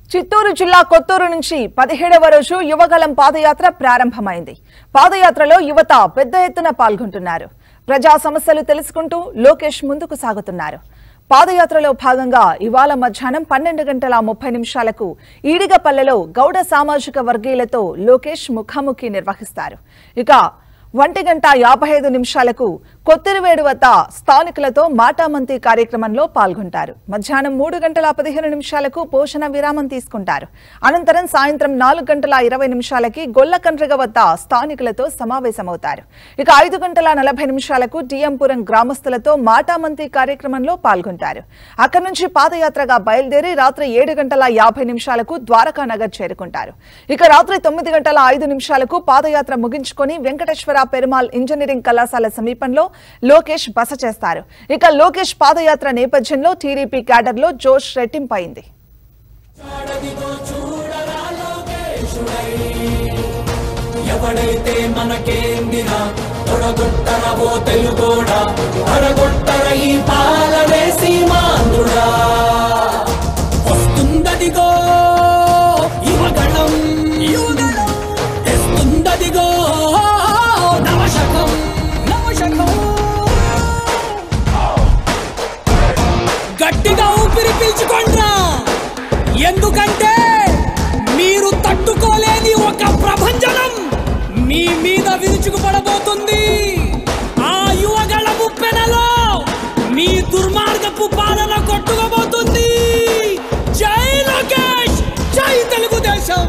చిత్తూరు జిల్లా కొత్తూరు నుంచి పదిహేడవ రోజు యువగలం పాదయాత్ర ప్రారంభమైంది పాదయాత్రలో యువత పెద్ద ఎత్తున పాల్గొంటున్నారు ప్రజా సమస్యలు తెలుసుకుంటూ లోకేష్ ముందుకు సాగుతున్నారు పాదయాత్రలో భాగంగా ఇవాళ మధ్యాహ్నం పన్నెండు గంటల ముప్పై నిమిషాలకు ఈడిగపల్లెలో గౌడ సామాజిక వర్గీయులతో లోకేష్ ముఖాముఖి నిర్వహిస్తారు ఇక ఒంటి గంట యాభై ఐదు నిమిషాలకు కొత్తిరివేడు వద్ద స్థానికులతో మాటామంతి కార్యక్రమంలో పాల్గొంటారు మధ్యాహ్నం మూడు గంటల పదిహేను నిమిషాలకు పోషణ విరామం తీసుకుంటారు అనంతరం సాయంత్రం నాలుగు గంటల ఇరవై నిమిషాలకి గొల్లకండ్రిగ వద్ద స్థానికులతో సమావేశమవుతారు ఇక ఐదు గంటల నలభై నిమిషాలకు డిఎంపురం గ్రామస్తులతో మాటామంతి కార్యక్రమంలో పాల్గొంటారు అక్కడి నుంచి పాదయాత్రగా బయలుదేరి రాత్రి ఏడు గంటల యాభై నిమిషాలకు ద్వారకా నగర్ చేరుకుంటారు ఇక రాత్రి తొమ్మిది గంటల ఐదు నిమిషాలకు పాదయాత్ర ముగించుకొని వెంకటేశ్వర పెరుమాల్ ఇంజనీరింగ్ కళాశాల సమీపంలో లోకేష్ బస చేస్తారు ఇక లోకేష్ పాదయాత్ర నేపథ్యంలో టీడీపీ క్యాడర్లో జోష్ రెట్టింపైంది ఎవడైతే మనకేందిరా తొడగొట్టరవో తెలుగోడా అడగొట్టర ఈ పాలవేసి మాందుడా వస్తుందదిగో యువగణం యువగణం తెస్తుందదిగో నవశకం నవశకం గట్టిగా ఊపిరి పీల్చుకోండ్రా ఎందుకంటే మీరు తట్టుకోలేని ఒక ప్రభంజనం మీ మీద విరుచుకుపడబోతుంది ఆ యువగళ ముప్పెనలో మీ దుర్మార్గపు పాలన కొట్టుకోబోతుంది జై లోకేష్ జై తెలుగుదేశం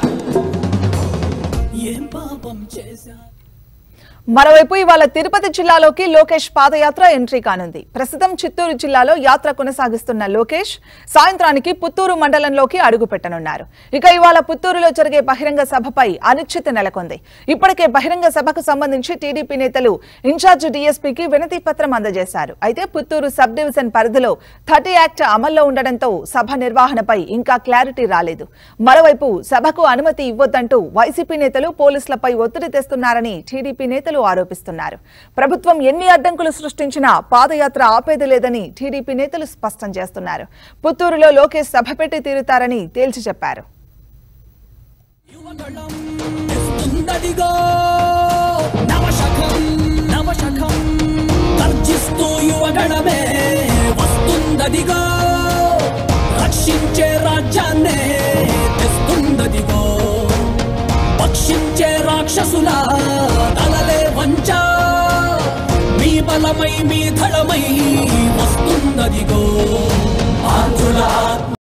ఏం పాపం చేశా మరోవైపు ఇవాళ తిరుపతి జిల్లాలోకి లోకేష్ పాదయాత్ర ఎంట్రీ కానుంది ప్రస్తుతం చిత్తూరు జిల్లాలో యాత్ర కొనసాగిస్తున్న లోకేష్ సాయంత్రానికి పుత్తూరు మండలంలోకి అడుగు పెట్టనున్నారు ఇక ఇవాళ పుత్తూరులో జరిగే బహిరంగ సభపై అనిశ్చితి నెలకొంది ఇప్పటికే బహిరంగ సభకు సంబంధించి టీడీపీ నేతలు ఇన్ఛార్జ్ డీఎస్పీకి వినతి పత్రం అందజేశారు అయితే పుత్తూరు సబ్ డివిజన్ పరిధిలో థర్టీ యాక్ట్ అమల్లో ఉండడంతో సభ నిర్వహణపై ఇంకా క్లారిటీ రాలేదు మరోవైపు సభకు అనుమతి ఇవ్వొద్దంటూ వైసీపీ నేతలు పోలీసులపై ఒత్తిడి తెస్తున్నారని టీడీపీ నేతలు ఆరోపిస్తున్నారు ప్రభుత్వం ఎన్ని అడ్డంకులు సృష్టించినా పాదయాత్ర ఆపేది లేదని టీడీపీ నేతలు స్పష్టం చేస్తున్నారు పుత్తూరులో లోకేష్ సభ పెట్టి తీరుతారని తేల్చి చెప్పారు యువగళం తెస్తుందదిగో నవశకం నవశకం గర్జిస్తూ యువగణమే వస్తుందదిగో రక్షించే రాజ్యాన్నే తెస్తుందదిగో పక్షించే రాక్షసుల తలలే వంచ మీ బలమై మీ ధళమై వస్తుందదిగో ఆంధ్రుల ఆత్మ